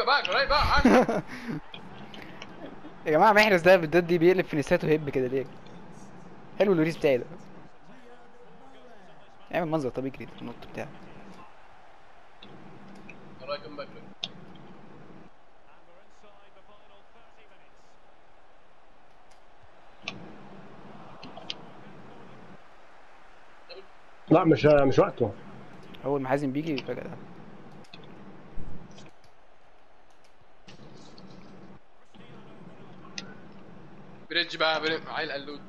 بقى شراي بقى عادي. يا جماعه محرز ده بالذات دي بيقلب فينيسات وهيب كده ليه حلو اللوريس بتاعي ده اعمل منظر طب يجري في النط بتاعه شراي كم باك لا مش مش وقته اول ما حازم بيجي فجاه ده بريدج بقى بريدج عيل قلود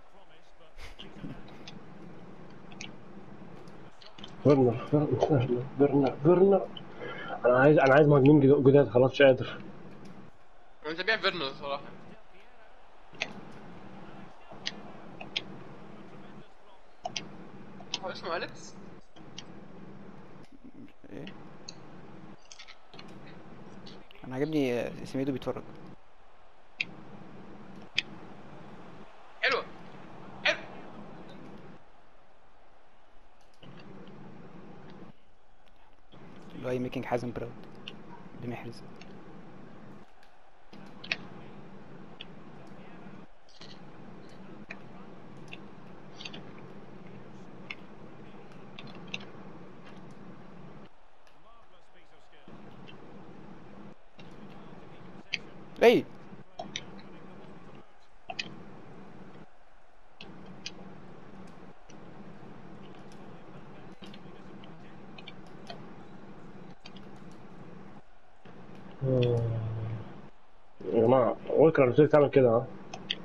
فيرنر فيرنر فيرنر فيرنر انا عايز انا عايز مهاجمين جداد- جداد خلاص مش قادر انا متابع فيرنر صراحه هو اسمه اليكس ايه انا عاجبني آه، سميدو بيتفرج حلوه حلو اللي هو ميكينج حازم براود بمحرز ايه يا جماعه وولكر انا قلت تعمل كده ها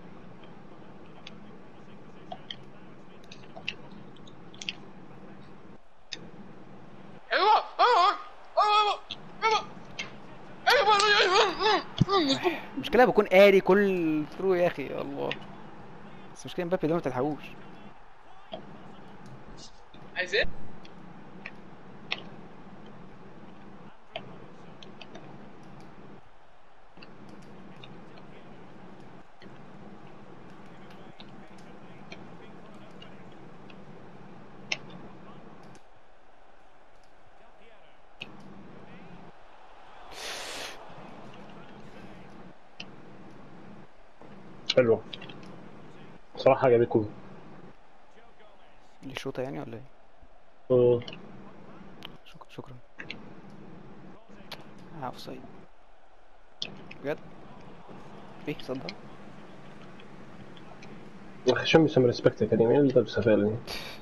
ايوه ايوه ايوه ايوه ايوه ايوه ايوه المشكله بكون قاري كل ثرو يا اخي يا الله بس المشكله مبابي ده ما تلحقوش عايز ايه؟ حلوه بصراحه عجبتني دي شوطه يعني ولا ايه مم. شكرا شكرا اه اوف سايد بجد ايه صدق يا اخي شو سم ريسبكت يا كريم ايه اللي لابسه فعلا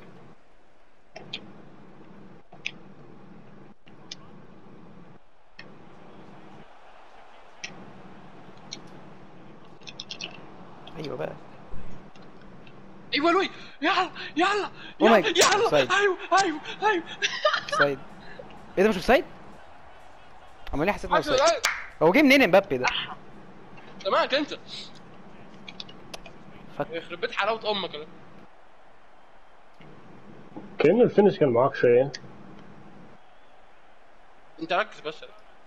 ايوه بقى ايوه لوي يلا يلا Oh my يلا يلا side. ايوه ايوه ايوه سايد ايه ده مش اوف سايد امال ليه حسيت انه اوف سايد أيوة. هو جه منين امبابي ده تمام انت فك. يخرب بيت حلاوه امك أنا. كأن الفينش كان معاك شويه انت ركز بس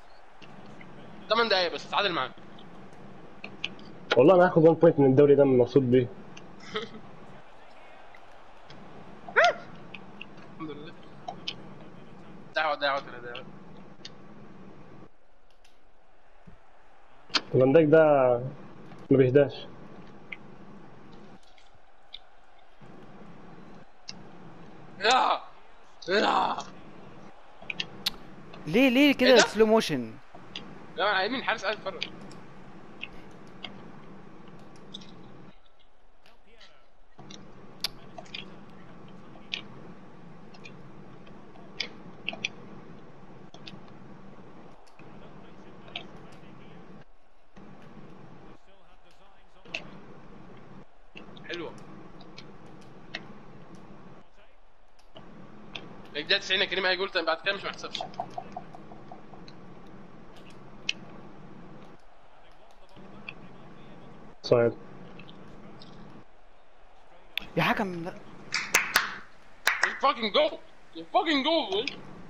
8 دقايق بس تعادل معاك والله انا هاخد 1 بوينت من الدوري ده مبسوط بيه الحمد لله دعوه دعوه كده دعوه فان دايك ده ما بيهداش يا يا ليه ليه إيه كده ده؟ سلو موشن لا انا عايزين الحارس قاعد يتفرج حلوه الدقيقة 90 يا كريم هيقول بعد كده مش محسبش صعب يا حكم لا You fucking go! You fucking go! boy.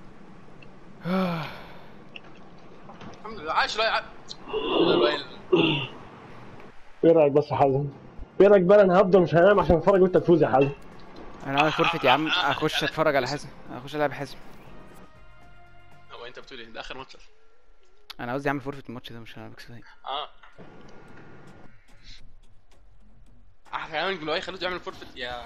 الحمد لله عايش لا عايش ايه رايك بس يا حازم؟ ايه رايك بقى انا هفضل مش هنام عشان اتفرج وانت تفوز يا حازم انا عامل فورفيت يا عم اخش اتفرج على حازم اخش العب حازم هو انت بتقول ايه ده اخر ماتش انا عاوز اعمل فورفيت الماتش ده مش هنكسب تاني اه احيانا جلوي خلوه يعمل فورفيت يا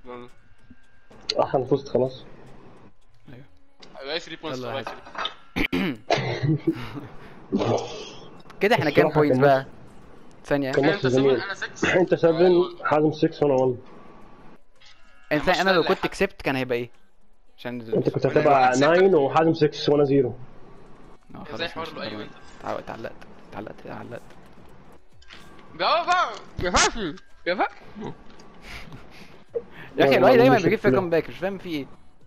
اه انا فزت خلاص ايوه 3 بوينتس يلا يا والله كده احنا كام الصراحة بوينتس كان بقى ثانيه كان انت ماتش جميل 7 انا 6 انت 7 حازم 6 وانا 1 انت ماتش انا لو ده كنت اللي كسبت كان هيبقى ايه عشان انت كنت ولا هتبقى واحد ستة. 9 وحازم 6 وانا 0 اه زي خلاص حوار مش لؤي ضروري. وانت. تعال- اتعلقت اتعلقت اتعلقت بقى بقى يا فاشل يا فاشل يا اخي يلا، الواي دايما مش بيجيب فيها مشكلة. كومباك مش فاهم في ايه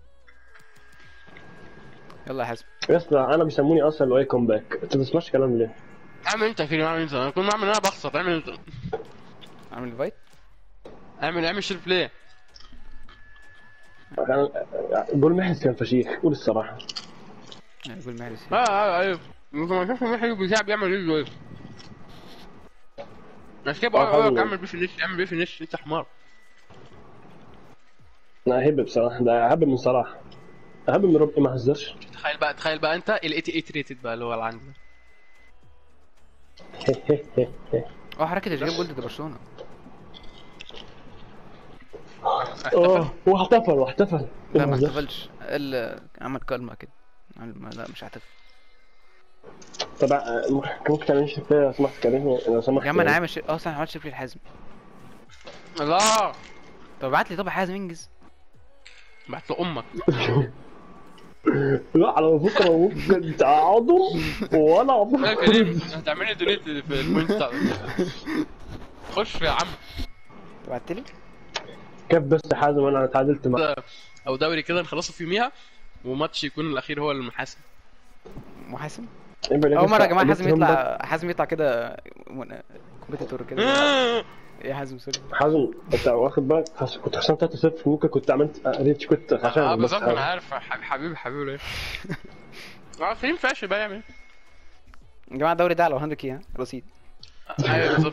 يلا يا حازم يا اسطى انا بيسموني اصلا لو اي كومباك انت ما تسمعش كلام ليه؟ اعمل انت يا كريم اعمل انت انا كنت بعمل انا بخسر اعمل انت اعمل الفايت اعمل اعمل شيل بلاي أنا- قول محس كان فشيخ قول الصراحه يقول معلش اه اه ايوه ممكن ما شافش محي بتاع بيعمل ايه جوه عشان كده بقول آه، لك حلو. اعمل بيه في النش اعمل بيه في النش انت حمار انا اهب بصراحه ده اهب من صلاح اهب من ربي ما هزرش تخيل بقى تخيل بقى انت ال 88 ريتد بقى اللي هو اللي عندي ده اه حركه تشجيع جولد ده برشلونه اوه واحتفل واحتفل لا ما هزرش. احتفلش ال- عمل كلمه كده عمل- ما- لا مش هحتفل طب آه، ممكن تعمل شيء لو سمحت كريم لو سمحت يا عم انا يعني. عامل شيء اه صح أنا عملت شيء الحازم لا طب ابعت لي طب يا حازم انجز بعت له امك لا على فكره ممكن تقعدوا وانا يا كريم هتعمل لي دونيت في البوينت بتاع خش يا عم بعت لي كيف بس حازم انا تعادلت مع او دوري كده نخلصه في يوميها وماتش يكون الاخير هو المحاسم محاسم يبقى اول مره يا جماعه لسه حازم هم يطلع حازم يطلع كده كومبيتيتور كده ايه حازم سوري حازم انت واخد بالك خس- كنت خسران 3 0 ممكن كنت عملت ريتش كنت اه عشان بس بالظبط انا حازم. عارف حبيبي حبيبي حبيبي ليه اه كريم فاشل بقى يعمل يا جماعه الدوري ده على 100 كي ها رصيد ايه ايوه بالظبط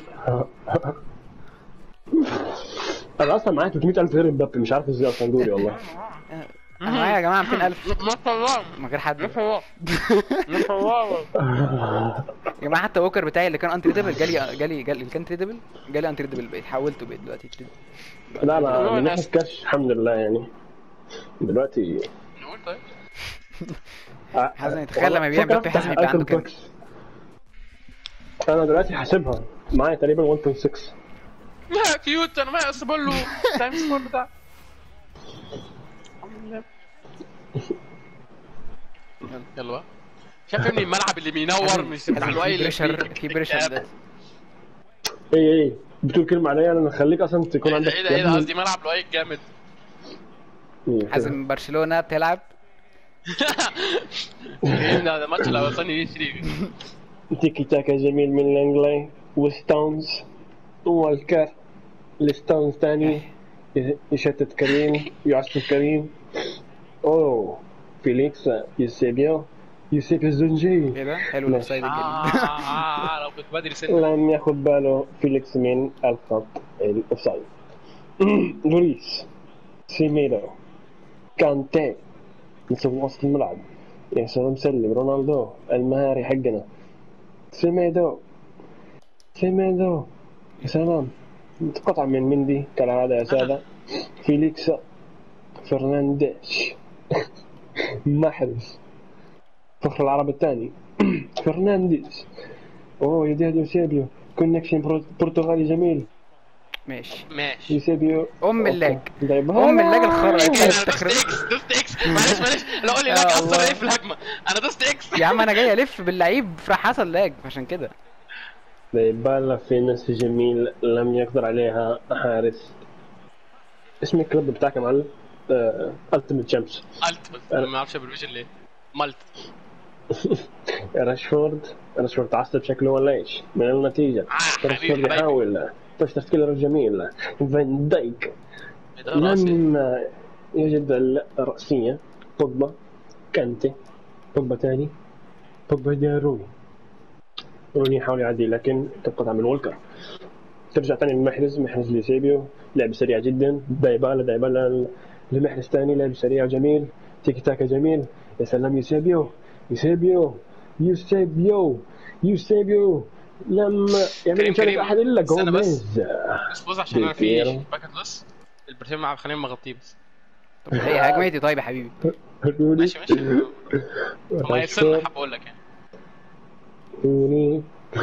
انا اصلا معايا 300 الف غير مبابي مش عارف ازاي اصلا دوري والله انا معايا يا جماعه 200000 ما شاء الله من غير حد ما شاء الله ما شاء الله يا جماعه حتى ووكر بتاعي اللي كان انتريدبل جالي جالي جالي اللي كان تريدبل جالي انتريدبل بقيت حولته بقيت دلوقتي تريدبل لا لا والله من ناحيه ناس. كاش الحمد لله يعني دلوقتي نقول طيب حازم يتخيل لما يبيع مبابي حازم يبقى عنده كام؟ انا دلوقتي حاسبها معايا تقريبا 1.6 لا كيوت انا ما اصبر له تايم سكور بتاع الحمد لله. يلا بقى شايف يا ابني الملعب اللي بينور مش بتاع حازم لؤي في اللي بريشر في بريشر بيتعب. دلوقتي ايه ايه بتقول كلمه عليا انا خليك اصلا تكون ايه عندك ده ايه ده ايه ده قصدي ملعب لؤي الجامد إيه، حازم برشلونه بتلعب إيه ده ده ماتش لو وصلني ليه 3 تيكي تاكا جميل من الانجلي وستونز والكر الستونز تاني يشتت كريم يعصف كريم اوه فيليكس يوسيبيو يوسيبيو الزنجي ايه ده حلو الاوفسايد آه, الجميل آه, آه, لو كنت بدري سنة لم ياخد باله فيليكس من الخط الاوفسايد لوريس سيميرو كانتي نسوي وسط الملعب يا سلام سلم رونالدو المهاري حقنا سيميدو سيميدو يا سلام قطع من مندي كالعادة يا سادة فيليكس فرنانديش محرز فخر العرب الثاني فرنانديز اوه يديها يوسيبيو كونكشن برو- برتغالي جميل ماشي ماشي ام يوسيبيو أوكي. اللاج طيب ام اللاج الخرا انا يطلع دوست يستخرج اكس دوست اكس معلش معلش لو قول لي يا لاج اثر الله. ايه في الهجمه انا دوست اكس يا عم انا جاي الف باللعيب فراح حصل لاج عشان كده ديبالا في نصف جميل لم يقدر عليها حارس اسم الكلب بتاعك يا معلم؟ التيمت تشامبس قلت بس انا ما اعرفش ابريفيشن ليه مالت راشفورد راشفورد تعصب شكله ولا ايش؟ من النتيجة آه، حبيبي، راشفورد حبيبي. يحاول طش تشكيلة جميل فان دايك ده راسي لم يجد الرأسية بوجبا كانتي بوجبا تاني بوجبا يديها روني روني يحاول يعدي لكن تبقى تعمل وولكر ترجع تاني لمحرز محرز لسيبيو لعب سريع جدا دايبالا دايبالا لمحرز تاني لعب سريع وجميل تيكي تاكا جميل يا سلام يوسيبيو يوسيبيو يوسيبيو يوسيبيو لما يعني كريم- مش عارف كريم. احد الا استنى بس. جوميز بس بص عشان انا في بيرو. باكت بس البرتين معاه خلينا مغطيه بس طب هي هجمتي طيب يا حبيبي روني ماشي ماشي ما يفصلنا حاب اقول لك يعني روني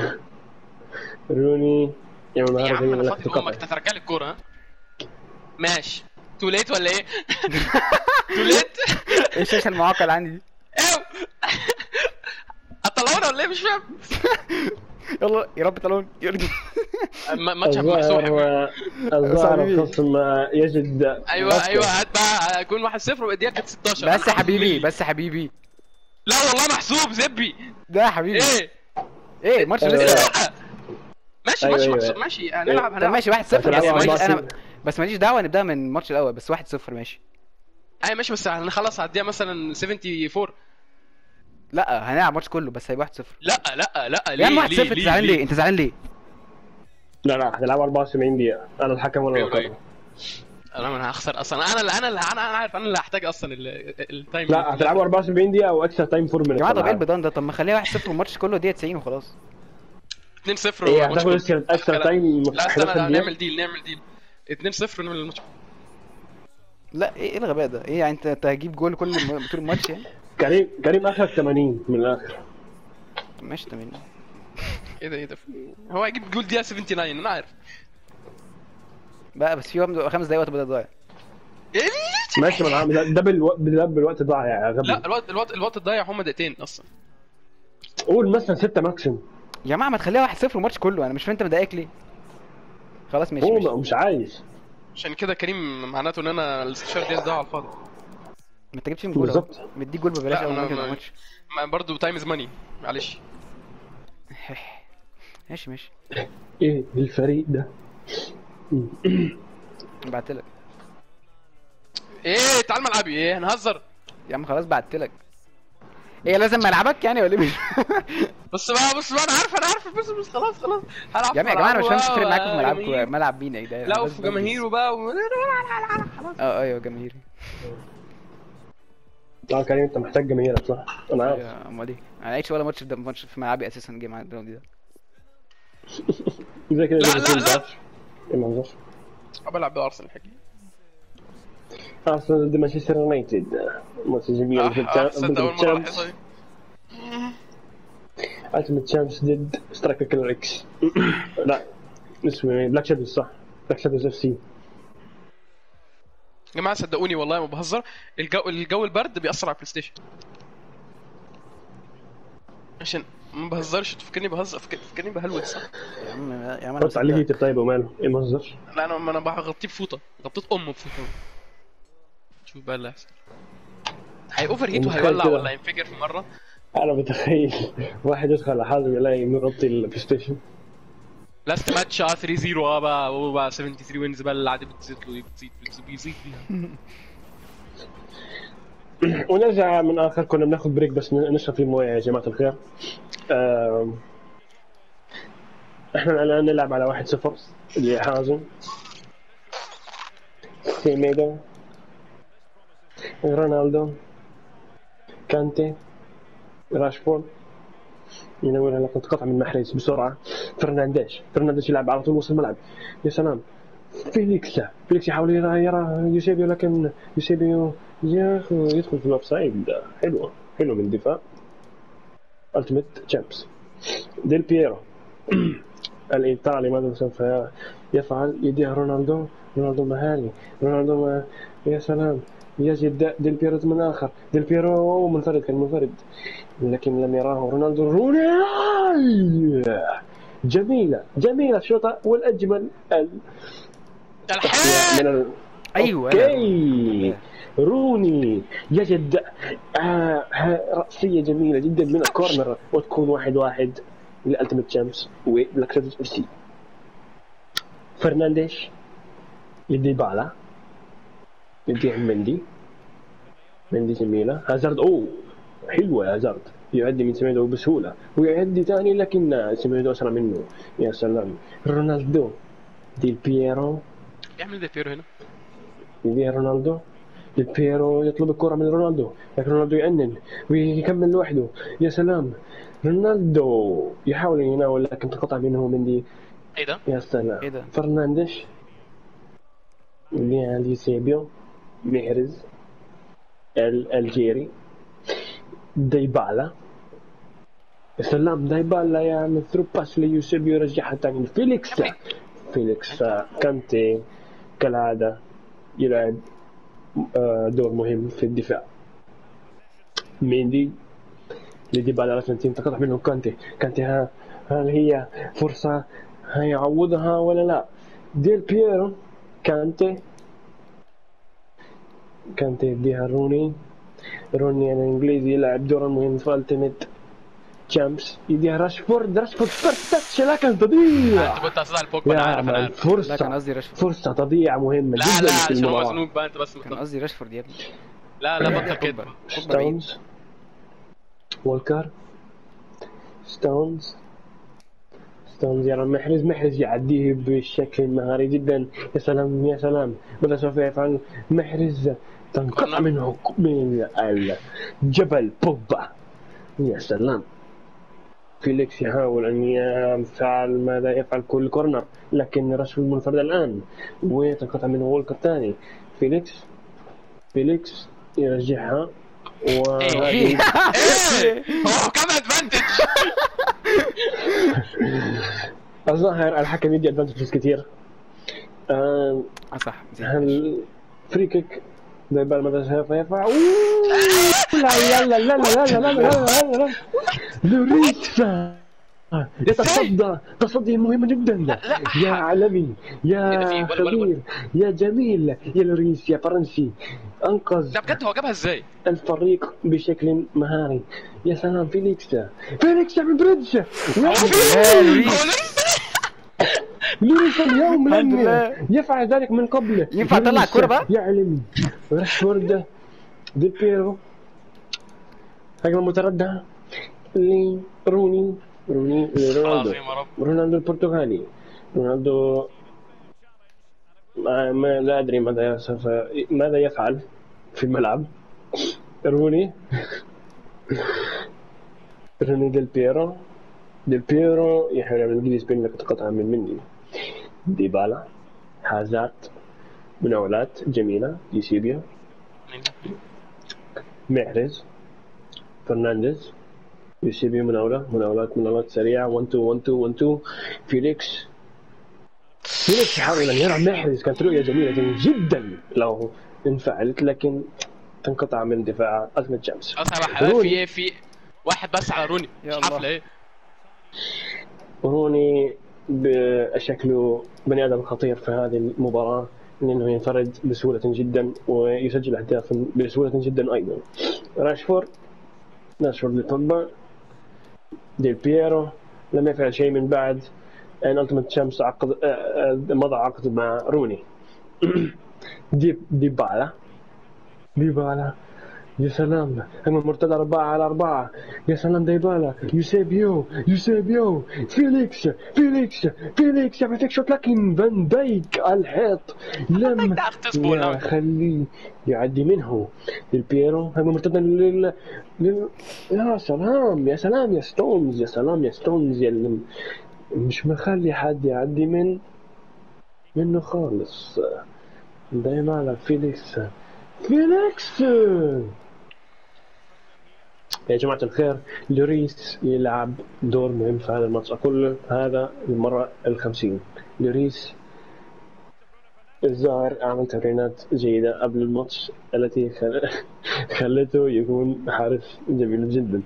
روني يا يا نهار عم انا لك فاضي امك انت هترجع لي الكوره ها ماشي تو ليت ولا ايه؟ تو ليت؟ ايه الشاشه المعقل عندي دي ايوه هتطلعونا ولا ايه مش فاهم يلا يا رب طلعون يرجع م- ماتش هيبقى محسوب يا حبيبي. الظاهر الظاهر حبيبي. الخصم يجد ايوه ايوه هات بقى هكون 1-0 والدقيقه كانت 16 بس يا حبيبي بس يا حبيبي لا والله محسوب زبي ده يا حبيبي ايه ايه ماتش أيوة. لسه لا. ماشي أيوة، ماشي أيوة. محسوب ماشي هنلعب طب هنلعب ماشي 1 0 هتلعبوا بس ماليش أربعة انا بس ماليش دعوه نبدا من الماتش الاول بس 1 0 ماشي ايوه ماشي بس هنخلص على الدقيقه مثلا 74 لا هنلعب الماتش كله بس هيبقى 1 0 لا لا لا يا ليه عم 1 ليه 0 انت زعلان ليه انت زعلان ليه لا لا هتلعب 74 دقيقة أنا الحكم ولا أيوة، القرار أيوة. انا ما انا هخسر اصلا انا اللي انا اللي انا أنا عارف انا اللي هحتاج اصلا ال- التايم لا هتلعبوا 74 دقيقة واكسترا تايم 4 يا مينتس جماعه طب ايه البيضان ده طب ما خليها 1 0 والماتش كله دقيقه 90 وخلاص 2 0 هي هتاخد اكسترا تايم لا استنى لا، نعمل ديل نعمل ديل 2 0 ونعمل الماتش لا ايه إيه الغباء ده ايه يعني انت انت هتجيب جول كل م- طول الماتش يعني كريم كريم اخذ 80 من الاخر طب ماشي تمام ايه ده ايه ده هو هيجيب جول دقيقه 79 انا عارف بقى بس في وقت- خمس دقايق وقت بدأ ضايع إيه؟ ماشي ما أنا عم- ده ده بالوقت ده بالوقت ضاع يا غبي لا الوقت الوقت الوقت الضايع هم دقيقتين اصلا قول مثلا 6 ماكسيم يا جماعه ما تخليها 1 0 الماتش كله انا مش فاهم انت مضايقك ليه خلاص ماشي هو ماشي ما- مش عايز عشان كده كريم معناته ان انا ال 16 دقيقه ده على الفاضي ما انت جبتش فيهم جول أهو. بالظبط. مديك جول ببلاش لا، اول أنا- ما كده ما- الماتش ما برضه تايم از ماني معلش ماشي ماشي ايه الفريق ده بعت لك ايه تعال ملعبي ايه هنهزر يا عم خلاص بعت لك ايه لازم ملعبك يعني ولا ايه بس بقى بص بقى انا عارف انا عارف بس بس خلاص خلاص هلعب يا عم يا جماعه انا مش فاهم ملعبه تفرق معاكم في بقى، ملعبكم جماهير. ملعب مين يا جدعان لا بس وفي بس- جماهيره بقى و... اه ايوه جماهيري اه كريم انت محتاج جماهيرك صح انا عارف يا امال ايه انا عايش ولا ماتش في ماتش في ملعبي اساسا جه مع الراوند ده زي كده لا، زي لا، كده لا. بتعرفش. ايه المنظر بلعب بارسنال حقي ارسنال ضد مانشستر يونايتد ماتش جميل ضد اه صدق اول مره تشامبس لاحظها دي. التيمت تشامبس ضد سترايكر كيلر اكس لا اسمه ايه بلاك شادوز صح بلاك شادوز اف سي يا جماعه صدقوني والله ما بهزر الجو الجو البرد بيأثر على البلاي ستيشن عشان ما بهزرش تفكرني بهزر فك- تفكرني بهلوس صح يا عم يا عم انا حط عليه مصدق. هيتر طيب وماله ايه المنظر لا انا ما انا بغطيه بفوطه غطيت امه بفوطه شوف بقى اللي هيحصل هي اوفر هيت متخيل وهيولع كده. ولا هينفجر في مره انا بتخيل واحد يدخل على حاله يلاقي مغطي البلاي ستيشن لاست ماتش اه 3 0 اه بقى هو بقى 73 وينز بقى اللي قاعد بتزيد له بتزيد بتزيد بيزيد فيها ونرجع من اخر كنا بناخذ بريك بس نشرب فيه مويه يا جماعه الخير آم، احنا الان نلعب على 1 0 اللي حازم سيميدو رونالدو كانتي راشفورد ينور لقد قطع من محرز بسرعه فرنانديش فرنانديش يلعب على طول وسط الملعب يا سلام فيليكس فيليكس يحاول يرى يرى يوسيبيو لكن يوسيبيو ياخذ يدخل في الاوفسايد حلوه حلوه من الدفاع التيميت تشامبس ديل بييرو الايطالي ماذا سوف يفعل يديها رونالدو رونالدو مهاري رونالدو ما- يا سلام يجد ديل بيرو من اخر ديل بيرو منفرد كان منفرد لكن لم يراه رونالدو رونالدو جميله جميله الشوطه والاجمل ال- الحين من ال... ايوه اوكي روني يجد آه ها- رأسية جميلة جدا من الكورنر وتكون واحد واحد للالتيميت تشامبس وبلاك شادوز اف سي فرنانديش يدي بالا يديها مندي مندي جميلة هازارد اوه حلوة يا هازارد يعدي من سميدو بسهولة ويعدي ثاني لكن سميدو أسرع منه يا سلام رونالدو ديل بييرو يعمل ده بيرو هنا يديها رونالدو ديل بيرو يطلب الكرة من رونالدو لكن رونالدو يأنن ويكمل لوحده يا سلام رونالدو يحاول يناول لكن تقطع منه مندي ايه ده؟ يا سلام إيه ده؟ فرنانديش لي سيبيو محرز الالجيري ديبالا يا سلام ديبالا يعمل ثرو باس ليوسيبيو يرجعها تاني فيليكس فيليكس كانتي كالعادة يلعب آه، دور مهم في الدفاع ميندي لديبالا الارجنتين تقطع منه كانتي كانتي ها هل هي فرصة هيعوضها ولا لا ديل بييرو كانتي كانتي يديها روني روني الانجليزي يلعب دورا مهم في التيميت تشامبس يديها راشفورد راشفورد فيرست تاتش لكن تضيع انت كنت قصدها على البوجبا انا يا عارف انا مان عارف لا كان فرصة قصدي راشفورد فرصة تضيع مهمة لا جدا لا في عشان هو المباراة مزنوق بقى انت بس كان قصدي راشفورد يا ابني لا لا بطل كده بوجبا. بوجبا بعيد. ستونز والكر ستونز ستونز يرى محرز محرز يعديه بشكل مهاري جدا يا سلام يا سلام ماذا سوف يفعل محرز تنقطع منه من الجبل بوبا يا سلام فيليكس يحاول أن يفعل ماذا يفعل كل كورنر لكن رشف المنفرد الآن وتنقطع منه وولكر الثاني فيليكس فيليكس يرجعها وهذه ايه هو كم ادفانتج الظاهر الحكم يدي ادفانتجز كثير آه، اه صح نسيت. هل فري كيك ديبال ماذا سوف يفعل أوه، لا لا لا لا لا لا لا لا لا لا لوريسا يتصدى تصدي مهمة جدا يا عالمي يا إيه ده في- ولا- ولا- خبير يا جميل يا لوريس يا فرنسي انقذ لا بجد هو جابها ازاي؟ الفريق بشكل مهاري يا سلام فيليكس فيليكس يعمل بريدج يا لوريس. لوريس اليوم الحمد لم لله. يفعل ذلك من قبل ينفع أطلع لوريس الكرة بقى؟ يعلم راشفورد دي بيرو هجمة مترددة لروني روني لرونالدو العظيم يا رب رونالدو البرتغالي رونالدو ما, ما لا ادري ماذا سوف ماذا يفعل في الملعب روني روني ديل بيرو ديل بيرو يحاول يعمل انجليز بين لك قطعة من مني ديبالا هازارد مناولات جميلة يوسيبيا محرز فرنانديز يوسيبيو مناولة مناولات مناولات سريعة 1 2 1 2 1 2 فيليكس فيليكس يحاول أن يرى محرز كانت رؤية جميلة جدا لو انفعلت لكن تنقطع من دفاع أزمة جامس اصلا بقى روني. في ايه في واحد بس على روني يا مش الله. حفله ايه روني بشكله بني آدم خطير في هذه المباراة لأنه ينفرد بسهولة جدا ويسجل أهداف بسهولة جدا أيضا راشفورد راشفورد لبوجبا ديل بييرو لم يفعل شيء من بعد ان التيمت شمس عقد آه، آه، مضى عقد مع روني دي ديبالا ديبالا يا سلام هم المرتدى أربعة على أربعة يا سلام ديبالا يوسيبيو يوسيبيو فيليكس فيليكس فيليكس يعمل فيك شوت لكن فان دايك على الحيط لم تعرف تصبر يا نعم. خليه يعدي منه البيرو هم مرتدى لل... لل... يا سلام يا سلام يا ستونز يا سلام يا ستونز يا اللي مش مخلي حد يعدي من منه خالص دايما على فيليكس فيليكس يا جماعة الخير لوريس يلعب دور مهم في هذا الماتش أقول هذا المرة الخمسين لوريس الظاهر عمل تمرينات جيدة قبل الماتش التي خل... خلته يكون حارس جميل جدا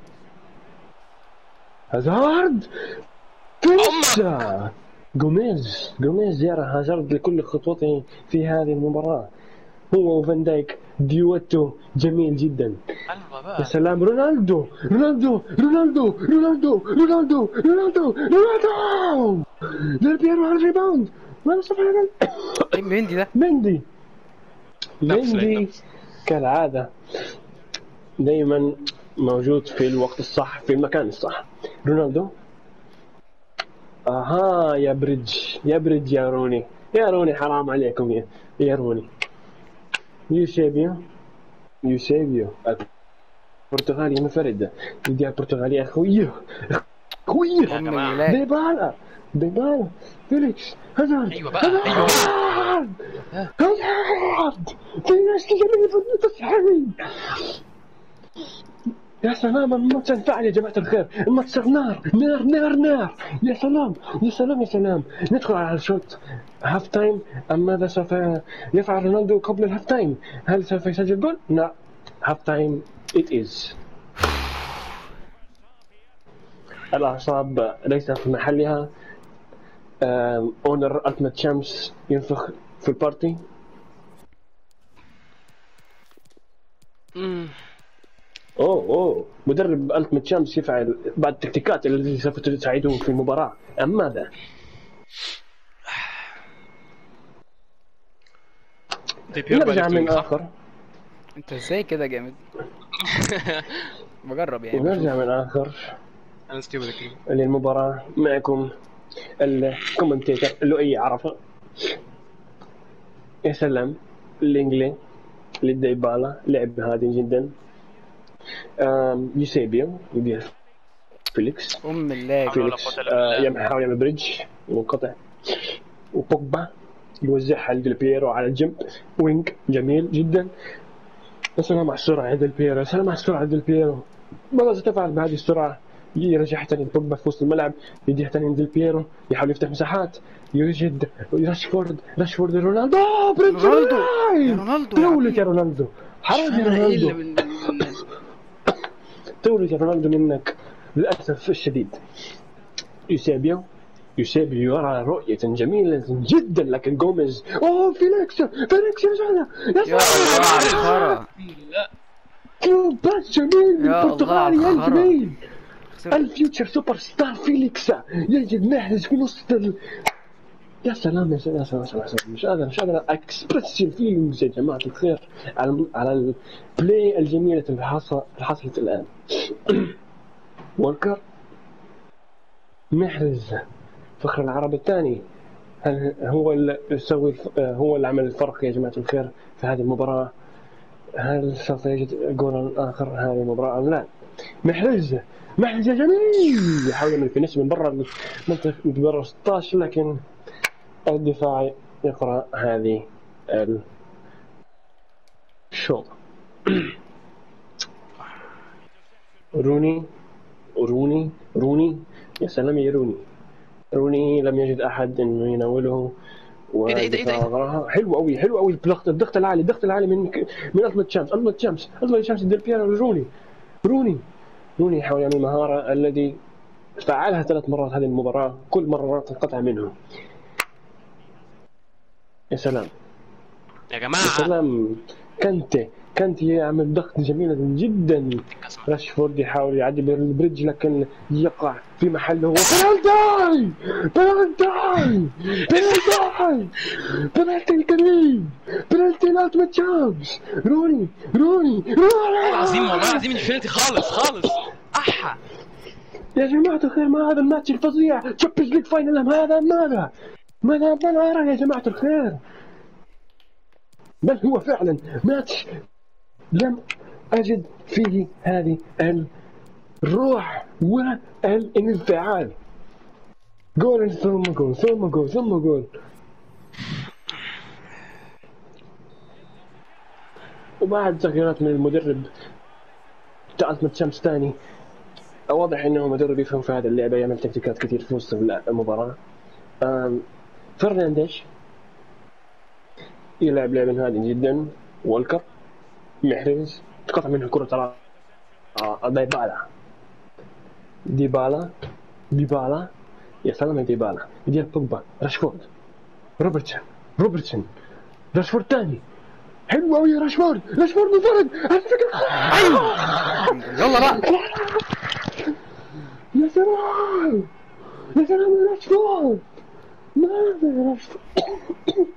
هازارد فيليكس جوميز جوميز يرى هازارد لكل خطوته في هذه المباراة هو وفان دايك ديوتو جميل جدا قلبه يا بقى سلام رونالدو رونالدو رونالدو رونالدو رونالدو رونالدو رونالدو ديل بيرو على الريباوند ماذا سوف يفعل؟ ايه مندي ده مندي نفس مندي نفس. كالعادة دائما موجود في الوقت الصح في المكان الصح رونالدو اها يا بريدج يا بريدج يا روني يا روني حرام عليكم يا يا روني يوسيبيو يوسيبيو البرتغالي منفردة يديها البرتغالي أخويه أخويه ام جماعة. الولاد ديبالا ديبالا فيليكس هازارد أيوة بقى، أيوة بقى. هازارد هازارد في ناس جميل في التصحيح يا سلام الماتش انفعل يا جماعة الخير الماتش صار نار نار نار نار يا سلام يا سلام يا سلام ندخل على الشوط هاف تايم أم ماذا سوف يفعل رونالدو قبل الهاف تايم هل سوف يسجل جول؟ لا هاف تايم it is الأعصاب ليست في محلها اونر التمت شمس ينفخ في البارتي مم. اوه اوه مدرب التمت شمس يفعل بعض التكتيكات التي سوف تساعده في المباراة أم ماذا؟ دي بيور نرجع بالك من صح؟ آخر انت ازاي كده جامد بجرب يعني ونرجع من آخر انا ستيوبد كريم للمباراة معكم الكومنتيتر لؤي عرفة يا سلام الانجلي للديبالا لعب هادي جدا آم، يوسيبيو يدير فيليكس ام اللاج حول ولا فيليكس قوة إلا آه، بالله. يعمل يحاول يعمل بريدج منقطع وبوجبا يوزعها لديل بيرو على الجنب وينج جميل جدا يا سلام على السرعة يا ديل بيرو يا سلام على السرعة يا ديل بيرو ماذا ستفعل بهذه السرعة يرجعها تاني بوجبا في وسط الملعب يديها تاني ديل بيرو يحاول يفتح مساحات يوجد راشفورد راشفورد رونالدو آه، برنس رونالدو. راي. يا رونالدو يا تولد عمي. يا رونالدو حرام يا انا ايه اللي رونالدو من من- تولد يا رونالدو منك للأسف الشديد يوسيبيو يوسيبيو يرى رؤية جميلة جدا لكن جوميز اوه فيليكس فيليكس يا زلمة يا يا الله على زلمة الخرا شوف باس جميل من يا الله البرتغالي على يا الخرا. جميل خسرت. الفيوتشر سوبر ستار فيليكس يجد محرز في نص ال... يا سلام يا سلام يا سلام, يا سلام, يا سلام. مش قادر مش قادر اكسبرس الفيلينجز يا جماعه الخير على على البلاي الجميله اللي حصل اللي حصلت الان وولكر محرز فخر العرب الثاني هل هو اللي يسوي الف- هو اللي عمل الفرق يا جماعه الخير في هذه المباراه هل سوف يجد جولا اخر هذه المباراه ام لا؟ محرز محرز يا جميل يحاول يعمل فينش من برا المنطقه من برا 16 لكن الدفاع يقرا هذه الشوط روني روني روني يا سلام يا روني روني لم يجد احد انه يناوله إيه ده- إيه ده- إيه ده- إيه ده؟ وراها حلو قوي حلو قوي الضغط الضغط العالي الضغط العالي من من التمت شمس التمت شمس التمت شمس ديل بيرو روني روني روني يحاول يعمل مهارة الذي فعلها ثلاث مرات هذه المباراة كل مرة تنقطع منه يا سلام يا يا جماعه سلام كانتي كانتي يعمل ضغط جميل جدا اسمع. راشفورد يحاول يعدي بالبريدج لكن يقع في محله بنالتي بنالتي بنالتي بنالتي الكريم بنالتي الالتيميت شانس روني روني روني العظيم والله العظيم انفينيتي خالص خالص احا يا جماعة الخير ما هذا الماتش الفظيع تشامبيونز ليج فاينل أم هذا ماذا؟ ماذا ما أرى يا جماعة الخير بل هو فعلا ماتش لم أجد فيه هذه الروح والانفعال جول ثم جول ثم جول ثم جول وبعد تغييرات من المدرب بتاع أزمة شمس ثاني واضح انه مدرب يفهم في هذه اللعبه يعمل تكتيكات كثير في وسط المباراه آم، فرنانديش يلعب لعبا هادي جدا والكر محرز تقطع منه كرة ترى آه، ديبالا ديبالا ديبالا يا سلام يا ديبالا يدير بوجبا راشفورد روبرتسون روبرتسون راشفورد ثاني حلو قوي يا راشفورد راشفورد منفرد على فكره يلا بقى يا سلام يا سلام يا راشفورد ماذا يا راشفورد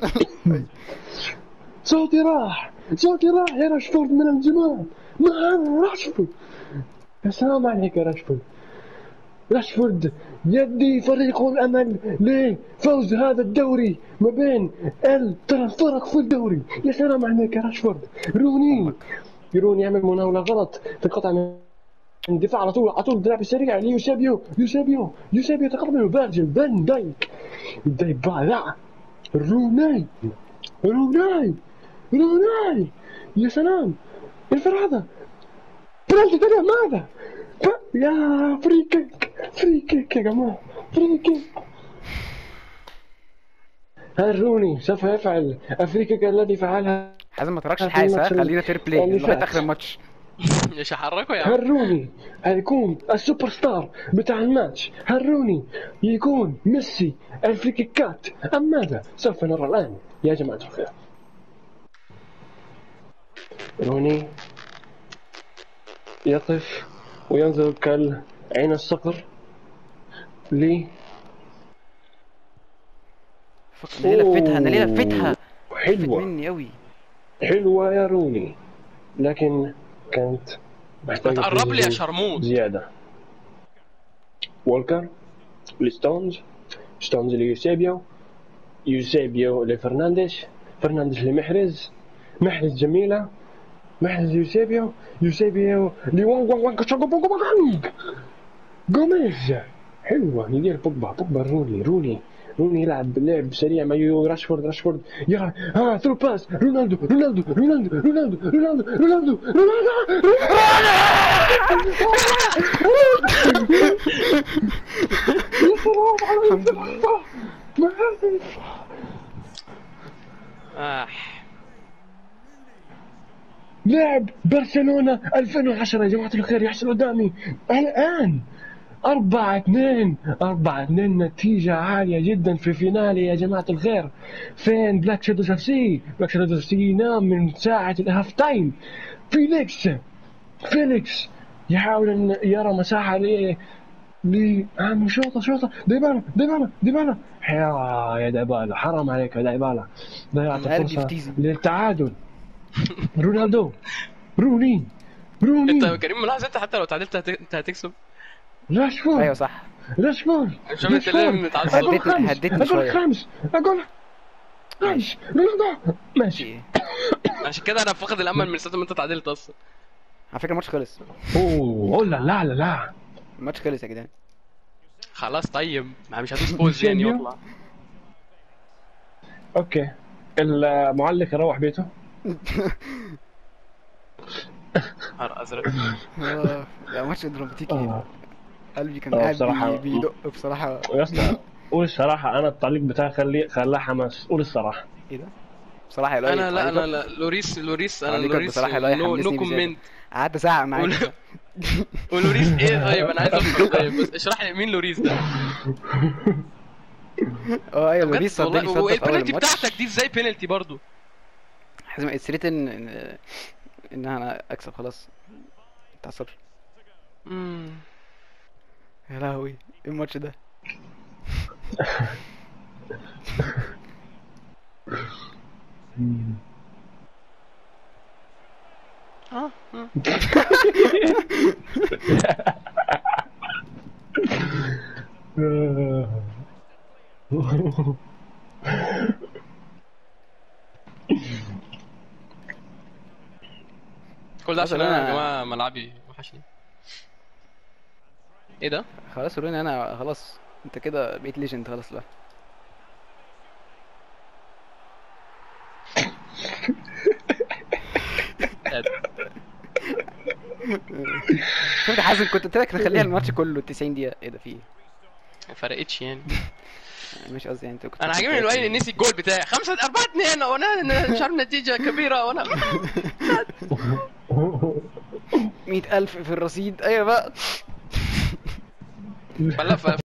صوتي راح صوتي راح يا راشفورد من الجمال ماذا يا راشفورد يا سلام عليك يا راشفورد راشفورد يدي فريق الامل لفوز هذا الدوري ما بين ال ترى الفرق في الدوري يا سلام عليك يا راشفورد روني روني يعمل مناوله غلط تنقطع من الدفاع على طول على طول الدفاع السريع ليوسابيو يوسابيو يوسابيو تقدم منه فيرجل فان دايك دايك لا روني روني روني يا سلام الفرع هذا بلنتي ترى ماذا ف- يا فري كيك فري كيك يا جماعة فري كيك هل روني سوف يفعل الفري كيك الذي فعلها حازم ما تراكش في الحارس ها الماتش خلينا فير اللي بلاي لغايه فات. اخر الماتش مش هحركه يا عم هل روني هيكون السوبر ستار بتاع الماتش هل روني يكون ميسي الفري كيكات أم ماذا سوف نرى الآن يا جماعة الخير روني يقف وينظر كالعين الصقر لي فك انا ليه لفتها انا ليه لفتها لفت حلوة مني قوي حلوة يا روني لكن كانت ما محتاجة تقرب لي يا تنزل شرموط زيادة وولكر لستونز ستونز ليوسيبيو يوسيبيو لفرنانديش فرنانديش لمحرز محرز جميلة محرز يوسيبيو يوسيبيو لوانغ وانغ وانغ شوغو بونغ بونغ جوميز حلوة يدير بوجبا بوجبا روني روني روني يلعب لعب سريع مع يو راشفورد راشفورد يلعب ها ثرو باس رونالدو رونالدو رونالدو رونالدو رونالدو رونالدو رونالدو يا سلام على الدفاع. ما هذا آه. لاعب برشلونة 2010 يا جماعة الخير يحصل قدامي الآن أربعة اثنين أربعة اثنين نتيجة عالية جدا في فينالي يا جماعة الخير فين بلاك شادوز اف سي بلاك شادوز اف سي ينام من ساعة الهاف تايم فيليكس فيليكس يحاول أن يرى مساحة ل ل عم شوطة شوطة ديبالا ديبالا ديبالا يا يا ديبالا حرام عليك يا ديبالا ضيعت أنا قلبي فرصة فتيزي. للتعادل رونالدو روني روني انت كريم ملاحظ انت حتى لو تعادلت هت- انت هتكسب راشفورد ايوه صح راشفورد مش عارف انت ليه متعصب اقول هديتني- خمس هديتني اقول شوية. خمس اقول ماشي رونالدو ماشي عشان كده انا فاقد الامل من ساعه ما انت تعادلت اصلا على فكره الماتش خلص اوه أوه، لا لا لا لا الماتش خلص يا جدعان خلاص طيب ما مش هدوس بوز يعني سينيور؟ واطلع اوكي المعلق يروح بيته نهار ازرق آه، لا ماتش دراماتيكي آه. قلبي كان آه، قاعد بصراحة. بي- بيدق بصراحه يا اسطى قول الصراحة أنا التعليق بتاعي خليه خلاه حماس قول الصراحة ايه ده بصراحه يا لؤي انا لا تعليقك- انا لا لوريس لوريس انا تعليقك لوريس بصراحة لا نو يحمسني نو بزيادة. كومنت قعدت ازعق معاك قول- ولوريس ايه طيب انا عايز افهم طيب بس اشرح لي مين لوريس ده اه ايوه بجد لوريس والله صدقني صدق في اول والبنالتي الماتش بتاعتك دي ازاي بينالتي برضو حازم اتسريت ان ان ان انا اكسب خلاص متعصبش مم. يا لهوي ايه الماتش ده اه آه. كل ده عشان مثلا انا يا أنا- جماعه ملعبي وحشني ايه ده؟ خلاص روني انا خلاص انت كده بقيت ليجند خلاص لا شفت حازم كنت قلت لك نخليها الماتش كله 90 دقيقة ايه ده في ايه؟ ما فرقتش يعني مش قصدي يعني انت كنت انا عاجبني الوقت نسي الجول بتاعي خمسة أربعة اتنين وانا مش عارف نتيجة كبيرة وانا 100000 في الرصيد ايوه بقى فلا ف-